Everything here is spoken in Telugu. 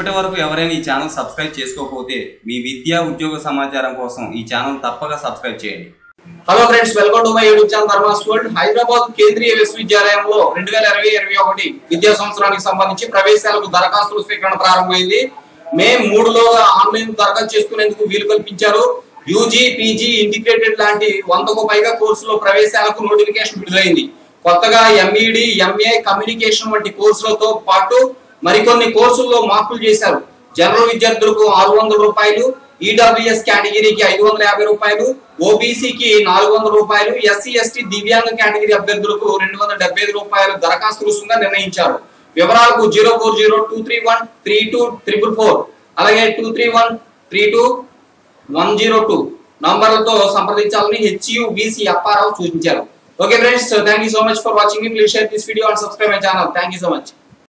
ఇప్పటి వరకు ఎవరైనా ఈ ఛానల్ సబ్స్క్రైబ్ చేసుకోకపోతే మీ విద్యా ఉద్యోగ సమాచారం కోసం ఈ ఛానల్ తప్పక సబ్స్క్రైబ్ చేయండి hello friends welcome to my YouTube channel Dharmas world Hyderabad కేంద్రీయ విశ్వవిద్యాలయంలో రెండు వేల ఇరవై ఇరవై ఒకటి విద్యా సంవత్సరానికి సంబంధించి ప్రవేశాలకు దరఖాస్తుల స్వీకరణ ప్రారంభమైంది మే మూడులో ఆన్లైన్ దరఖాస్తు చేసుకునేందుకు వీలు కల్పించారు యూజీ పీజీ ఇంటిగ్రేటెడ్ లాంటి వందకు పైగా కోర్సులో ప్రవేశాలకు నోటిఫికేషన్ విడుదలైంది కొత్తగా ఎంఈడి ఎంఏ కమ్యూనికేషన్ వంటి కోర్సులతో పాటు మరికొన్ని కోర్సుల్లో మార్పులు చేశారు జనరల్ విద్యార్థులకు ఆరు వందల రూపాయలు ఈడబ్ల్యూఎస్ కేటగిరీకి ఐదు వందల యాభై రూపాయలు ఓబీసీకి నాలుగు వందల రూపాయలు ఎస్సీ ఎస్టీ దివ్యాంగ కేటగిరీ అభ్యర్థులకు రెండు వందల డెబ్బై ఐదు రూపాయలు దరఖాస్తు రుసుముగా నిర్ణయించారు వివరాలకు zero four zero two three one three two triple four అలాగే two three one three two one zero two నంబర్లతో సంప్రదించాలని హెచ్యు బీసీ అప్పారావు సూచించారు okay friends thank you so much for watching please share this video and subscribe my channel thank you so much